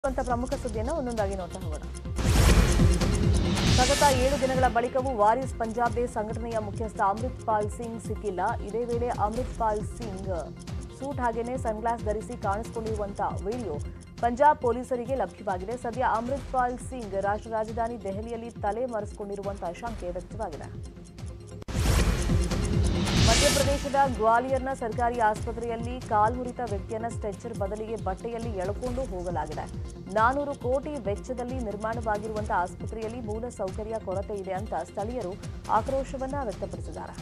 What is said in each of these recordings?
ಅಂತ ಪ್ರಮುಖ ಸುದ್ದಿಯನ್ನು ಒಂದೊಂದಾಗಿ ನೋಡ್ತಾ ಹೋಗೋಣ ಸತತ ಏಳು ದಿನಗಳ ಬಳಿಕವೂ ವಾರಿಸ್ ಪಂಜಾಬ್ ದೇ ಸಂಘಟನೆಯ ಮುಖ್ಯಸ್ಥ ಅಮೃತ್ ಪಾಲ್ ಸಿಂಗ್ ಸಿಕ್ಕಿಲ್ಲ ಇದೇ ವೇಳೆ ಅಮೃತ್ ಪಾಲ್ ಸಿಂಗ್ ಸೂಟ್ ಹಾಗೇನೆ ಸನ್ಗ್ಲಾಸ್ ಧರಿಸಿ ಕಾಣಿಸಿಕೊಂಡಿರುವಂತ ವಿಡಿಯೋ ಪಂಜಾಬ್ ಪೊಲೀಸರಿಗೆ ಲಭ್ಯವಾಗಿದೆ ಸದ್ಯ ಅಮೃತ್ ಪಾಲ್ ಸಿಂಗ್ ರಾಷ್ಟ್ರ ರಾಜಧಾನಿ ದೆಹಲಿಯಲ್ಲಿ ತಲೆ ಮರೆಸಿಕೊಂಡಿರುವಂತಹ ಶಂಕೆ ವ್ಯಕ್ತವಾಗಿದೆ ಮಧ್ಯಪ್ರದೇಶದ ಗ್ವಾಲಿಯರ್ನ ಸರ್ಕಾರಿ ಆಸ್ಪತ್ರೆಯಲ್ಲಿ ಕಾಲ್ಮುರಿತ ವ್ಯಕ್ತಿಯನ್ನ ಸ್ಟ್ರೆಚರ್ ಬದಲಿಗೆ ಬಟ್ಟೆಯಲ್ಲಿ ಎಳಕೊಂಡು ಹೋಗಲಾಗಿದೆ ನಾನೂರು ಕೋಟಿ ವೆಚ್ಚದಲ್ಲಿ ನಿರ್ಮಾಣವಾಗಿರುವಂತಹ ಆಸ್ಪತ್ರೆಯಲ್ಲಿ ಮೂಲ ಸೌಕರ್ಯ ಕೊರತೆ ಇದೆ ಅಂತ ಸ್ಥಳೀಯರು ಆಕ್ರೋಶವನ್ನ ವ್ಯಕ್ತಪಡಿಸಿದ್ದಾರೆ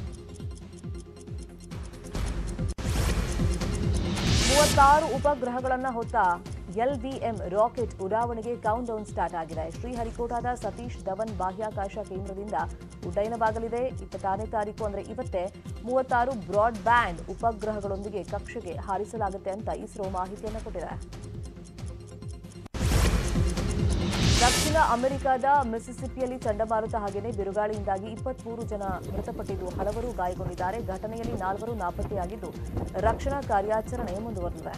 ಮೂವತ್ತಾರು ಉಪಗ್ರಹಗಳನ್ನು ಹೊತ್ತ ಎಲ್ವಿಎಂ ರಾಕೆಟ್ ಉಡಾವಣೆಗೆ ಕೌಂಟ್ ಡೌನ್ ಸ್ಟಾರ್ಟ್ ಆಗಿದೆ ಶ್ರೀಹರಿಕೋಟಾದ ಸತೀಶ್ ಧವನ್ ಬಾಹ್ಯಾಕಾಶ ಕೇಂದ್ರದಿಂದ ಉಡ್ಡಯನವಾಗಲಿದೆ ಇಪ್ಪತ್ತಾರನೇ ತಾರೀಕು ಅಂದ್ರೆ ಇವತ್ತೇ ಮೂವತ್ತಾರು ಬ್ರಾಡ್ ಬ್ಯಾಂಡ್ ಉಪಗ್ರಹಗಳೊಂದಿಗೆ ಕಕ್ಷೆಗೆ ಹಾರಿಸಲಾಗುತ್ತೆ ಅಂತ ಇಸ್ರೋ ಮಾಹಿತಿಯನ್ನು ಕೊಟ್ಟಿದೆ ದಕ್ಷಿಣ ಅಮೆರಿಕದ ಮಿಸಿಸಿಪಿಯಲ್ಲಿ ಚಂಡಮಾರುತ ಹಾಗೆಯೇ ಬಿರುಗಾಳಿಯಿಂದಾಗಿ ಇಪ್ಪತ್ಮೂರು ಜನ ಮೃತಪಟ್ಟಿದ್ದು ಹಲವರು ಗಾಯಗೊಂಡಿದ್ದಾರೆ ಘಟನೆಯಲ್ಲಿ ನಾಲ್ವರು ನಾಪತ್ತೆಯಾಗಿದ್ದು ರಕ್ಷಣಾ ಕಾರ್ಯಾಚರಣೆ ಮುಂದುವರೆದಿದೆ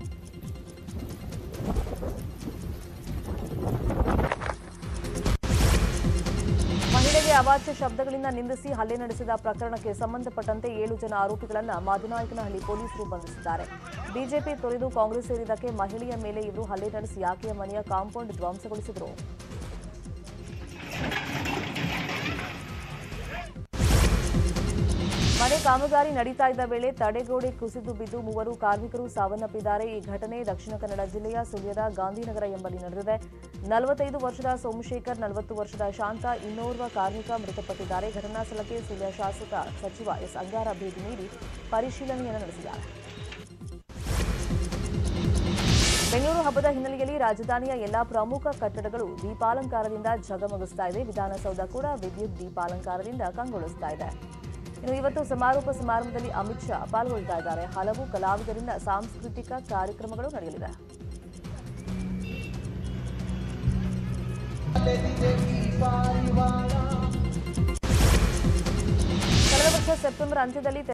ಮಹಿಳೆಗೆ ಅವಾಚ್ಯ ಶಬ್ದಗಳಿಂದ ನಿಂದಿಸಿ ಹಲ್ಲೆ ನಡೆಸಿದ ಪ್ರಕರಣಕ್ಕೆ ಸಂಬಂಧಪಟ್ಟಂತೆ ಏಳು ಜನ ಆರೋಪಿಗಳನ್ನು ಮಾದನಾಯಕನಹಳ್ಳಿ ಪೊಲೀಸರು ಬಂಧಿಸಿದ್ದಾರೆ ಬಿಜೆಪಿ ತೊರೆದು ಕಾಂಗ್ರೆಸ್ ಸೇರಿದ್ದಕ್ಕೆ ಮಹಿಳೆಯ ಮೇಲೆ ಇವರು ಹಲ್ಲೆ ನಡೆಸಿ ಆಕೆಯ ಮನೆಯ ಕಾಂಪೌಂಡ್ ಧ್ವಂಸಗೊಳಿಸಿದರು ಮನೆ ಕಾಮಗಾರಿ ನಡೀತಾ ಇದ್ದ ವೇಳೆ ತಡೆಗೋಡೆ ಕುಸಿದು ಬಿದ್ದು ಮೂವರು ಕಾರ್ಮಿಕರು ಸಾವನ್ನಪ್ಪಿದ್ದಾರೆ ಈ ಘಟನೆ ದಕ್ಷಿಣ ಕನ್ನಡ ಜಿಲ್ಲೆಯ ಸುಳ್ಯದ ಗಾಂಧಿನಗರ ಎಂಬಲ್ಲಿ ನಡೆದಿದೆ ನಲವತ್ತೈದು ವರ್ಷದ ಸೋಮಶೇಖರ್ ನಲವತ್ತು ವರ್ಷದ ಶಾಂತ ಇನ್ನೋರ್ವ ಕಾರ್ಮಿಕ ಮೃತಪಟ್ಟಿದ್ದಾರೆ ಘಟನಾ ಸ್ಥಳಕ್ಕೆ ಸುಳ್ಯ ಶಾಸಕ ಸಚಿವ ಎಸ್ ಅಂಗಾರ ಭೇಟಿ ನೀಡಿ ಪರಿಶೀಲನೆಯನ್ನು ನಡೆಸಿದ್ದಾರೆ ಬೆಂಗಳೂರು ಹಬ್ಬದ ಹಿನ್ನೆಲೆಯಲ್ಲಿ ರಾಜಧಾನಿಯ ಎಲ್ಲಾ ಪ್ರಮುಖ ಕಟ್ಟಡಗಳು ದೀಪಾಲಂಕಾರದಿಂದ ಝಗಮಗಿಸ್ತಾ ಇದೆ ವಿಧಾನಸೌಧ ಕೂಡ ವಿದ್ಯುತ್ ದೀಪಾಲಂಕಾರದಿಂದ ಕಂಗೊಳಿಸ್ತಾ ಇದೆ ಇನ್ನು ಇವತ್ತು ಸಮಾರೋಪ ಸಮಾರಂಭದಲ್ಲಿ ಅಮಿತ್ ಶಾ ಪಾಲ್ಗೊಳ್ತಾ ಇದ್ದಾರೆ ಹಲವು ಕಲಾವಿದರಿಂದ ಸಾಂಸ್ಕೃತಿಕ ಕಾರ್ಯಕ್ರಮಗಳು ನಡೆಯಲಿದೆ ಕಳೆದ ವರ್ಷ ಸೆಪ್ಟೆಂಬರ್ ಅಂತ್ಯದಲ್ಲಿ